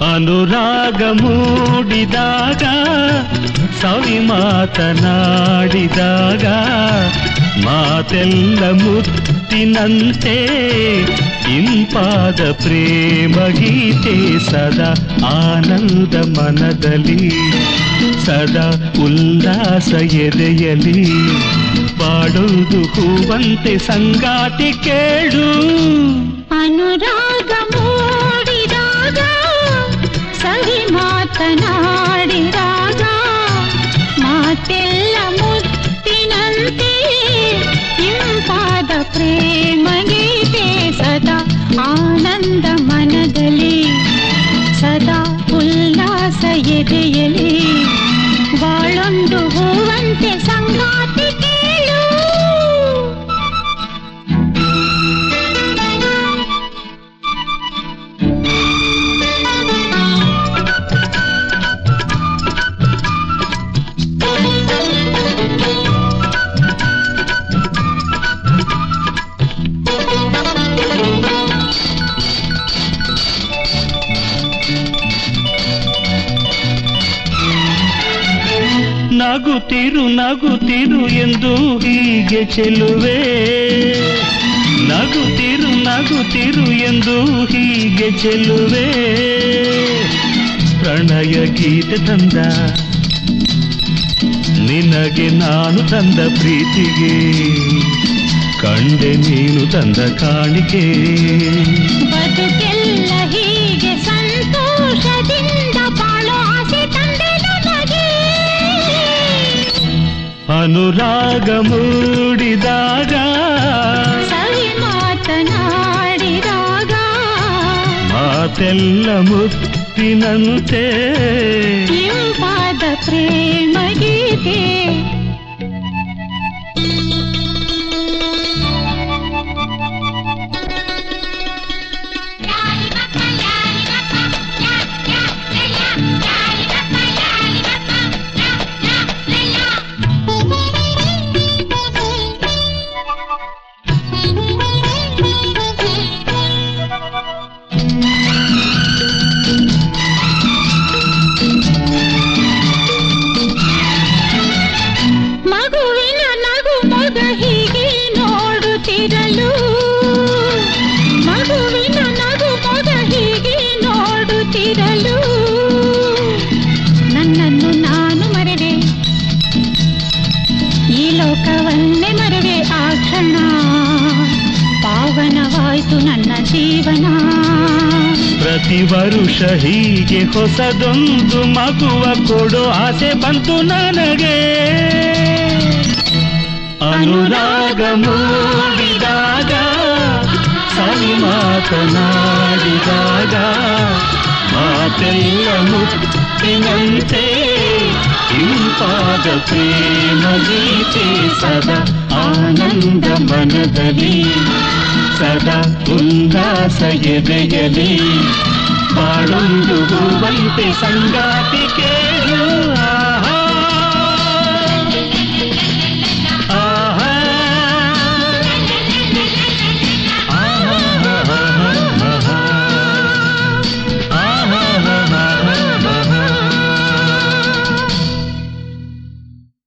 ಅನುರಾಗ ಮೂಡಿದಾಗ ಸವಿ ಮಾತನಾಡಿದಾಗ ಮಾತೆಲ್ಲ ಮುತ್ತಿನಂತೆ ಇಂಪಾದ ಪ್ರೇಮ ಗೀತೆ ಸದಾ ಆನಂದ ಮನದಲ್ಲಿ ಸದಾ ಉಲ್ಲಾಸ ಎದೆಯಲಿ ಬಾಡುವುದು ಹೂವಂತೆ ಸಂಗಾತಿ ಕೇಳು ಅನುರಾಗ ಮೂಡಿದಾಗ ಸವಿ ಮಾತನಾಡಿದಾಗ ಮಾತೆಲ್ಲ ಮುತ್ತಿನಂತೆ ಇಂಪಾದ ಪ್ರೇಮ ಗೀತೆ ಸದಾ ಆನಂದ ಮನದಲ್ಲಿ ಸದಾ ಉಲ್ಲಾಸ ಎದೆಯಲಿ ಬಾಳೊಂದು ಹೂವಂತೆ ಸಂಗಾತಿ ಕೇಳು ನಗುತ್ತಿರು ನಗುತ್ತಿರು ಎಂದು ಹೀಗೆ ಚೆಲುವೆ ನಗುತ್ತಿರು ನಗುತ್ತಿರು ಎಂದು ಹೀಗೆ ಚೆಲುವೆ ಪ್ರಣಯ ಗೀತೆ ತಂದ ನಿನಗೆ ನಾನು ತಂದ ಪ್ರೀತಿಗೆ ಕಂಡೆ ನೀನು ತಂದ ಕಾಣಿಕೆ ಬದುಕೆಲ್ಲ ಹೀಗೆ ಸಂತೋಷದಿಂದ ಬಾಳೋ ಆಸೆ ತಂದೆ ನನಗೆ ಅನುರಾಗ ಮೂಡಿದಾಗ ಸವಿ ಮಾತನಾಡಿದಾಗ ಮಾತೆಲ್ಲ ಮುತ್ತಿನಂತೆ ಇಂಪಾದ ಪ್ರೇಮ ಗೀತೆ ಮಗುವಿನ ನಗು ಮಗ ಹೀಗೆ ನೋಡುತ್ತಿರಲು ಮಗುವಿನ ನಗು ಮಗ ಹೀಗೆ ನೋಡುತ್ತಿರಲು ನನ್ನನ್ನು ನಾನು ಮರೆವೆ ಈ ಲೋಕವನ್ನೇ ಮರೆವೆ ಆ ಕ್ಷಣ ಪಾವನವಾಯ್ತು ನನ್ನ ಜೀವನ ಪ್ರತಿ ವರುಷ ಹೀಗೆ ಹೊಸದೊಂದು ಮಗುವ ಕೊಡೋ ಆಸೆ ಬಂತು ನನಗೆ ಅನುರಾಗ ಮೂಡಿದಾಗ ಸವಿ ಮಾತನಾಡಿದಾಗ ಮಾತೆಲ್ಲ ಮುತ್ತಿನಂತೆ ಇಂಪಾದ ಪ್ರೇಮ ಗೀತೆ ಸದಾ ಆನಂದ ಮನದಲ್ಲಿ ಸದಾ ಉಲ್ಲಾಸ ಎದೆಯಲಿ ಬಾಳೊಂದು ಹೂವಂತೆ ಸಂಗಾತಿ ಕೇಳು